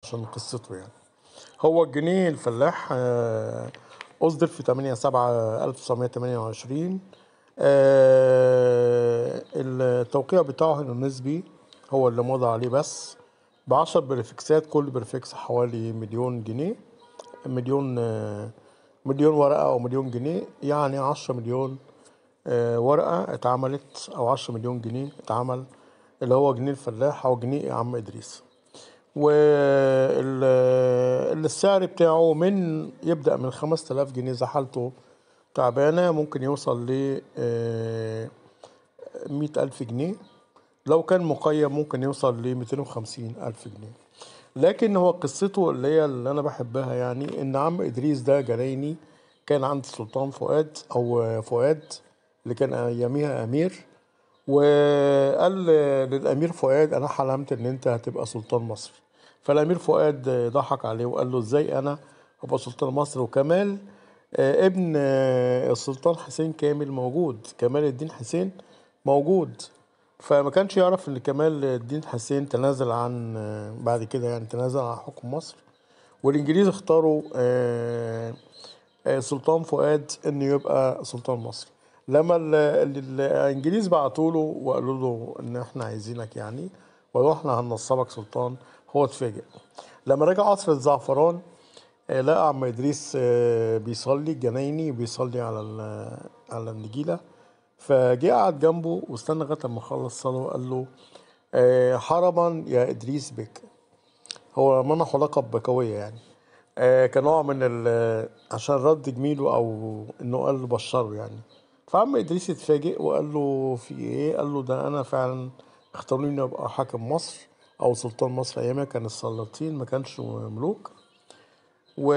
عشان قصته يعني هو الجنيه الفلاح آه، أصدر في 8 7 1928 آه، التوقيع بتاعه إنه نسبي هو اللي مضى عليه بس بعشر بريفكسات كل بريفكس حوالي مليون جنيه مليون آه، مليون ورقة أو مليون جنيه يعني عشرة مليون آه، ورقة اتعملت أو عشرة مليون جنيه اتعمل اللي هو جنيه الفلاح أو جنيه عم إدريس والسعر بتاعه من يبدأ من 5000 جنيه إذا حالته تعبانة ممكن يوصل ل مية ألف جنيه لو كان مقيم ممكن يوصل ل 250 ألف جنيه لكن هو قصته اللي هي اللي أنا بحبها يعني إن عم إدريس ده جنايني كان عند السلطان فؤاد أو فؤاد اللي كان أياميها أمير وقال للأمير فؤاد أنا حلمت إن أنت هتبقى سلطان مصر فالأمير فؤاد ضحك عليه وقال له إزاي أنا أبقى سلطان مصر وكمال آه، ابن آه، السلطان حسين كامل موجود كمال الدين حسين موجود فما كانش يعرف ان كمال الدين حسين تنازل عن آه، بعد كده يعني تنازل عن حكم مصر والانجليز اختاروا آه، آه، سلطان فؤاد انه يبقى سلطان مصر لما ال- ال- الانجليز بعتوا له وقالوا له ان احنا عايزينك يعني واحنا هننصبك سلطان هو اتفاجئ لما رجع قصر الزعفران آه، لقى عم ادريس آه، بيصلي جنايني بيصلي على ال- على النجيله فجه قعد جنبه واستنى لغايه لما خلص صلاه وقال له آه، حرما يا ادريس بك هو منحه لقب بكويه يعني آه، كنوع من ال عشان رد جميله او انه قال له بشره يعني فعم ادريس اتفاجئ وقال له في ايه قال له ده انا فعلا اختاروني ابقى حاكم مصر او سلطان مصر ايامها كان السلاطين ما كانش ملوك و...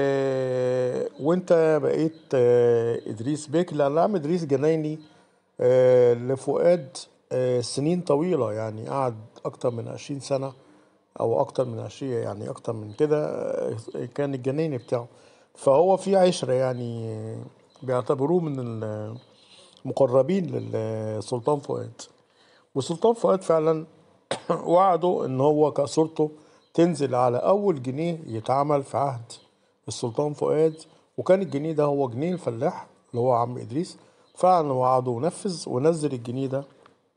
وانت بقيت آه، ادريس بيك لان عم ادريس جنايني آه، لفؤاد آه، سنين طويلة يعني قعد اكتر من عشرين سنة او اكتر من عشرين يعني اكتر من كده آه، كان الجنايني بتاعه فهو في عشرة يعني آه، بيعتبروه من المقربين للسلطان فؤاد وسلطان فؤاد فعلا وعده ان هو كصورته تنزل على اول جنيه يتعمل في عهد السلطان فؤاد وكان الجنيه ده هو جنيه الفلاح اللي هو عم ادريس فعلا وعده ونفذ ونزل الجنيه ده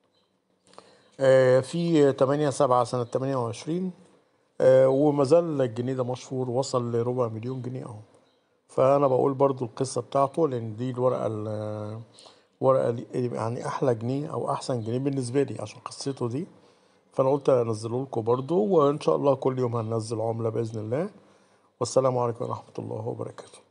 آه، في 8 7 سنة 28 آه، وما زال الجنيه ده مشهور وصل لربع مليون جنيه اهو فانا بقول برضو القصة بتاعته لان دي الورقة ال- ورقة لي- يعني احلى جنيه او احسن جنيه بالنسبة لي عشان قصته دي فانا قلت انزله لكم برضو وان شاء الله كل يوم هننزل عملة باذن الله والسلام عليكم ورحمة الله وبركاته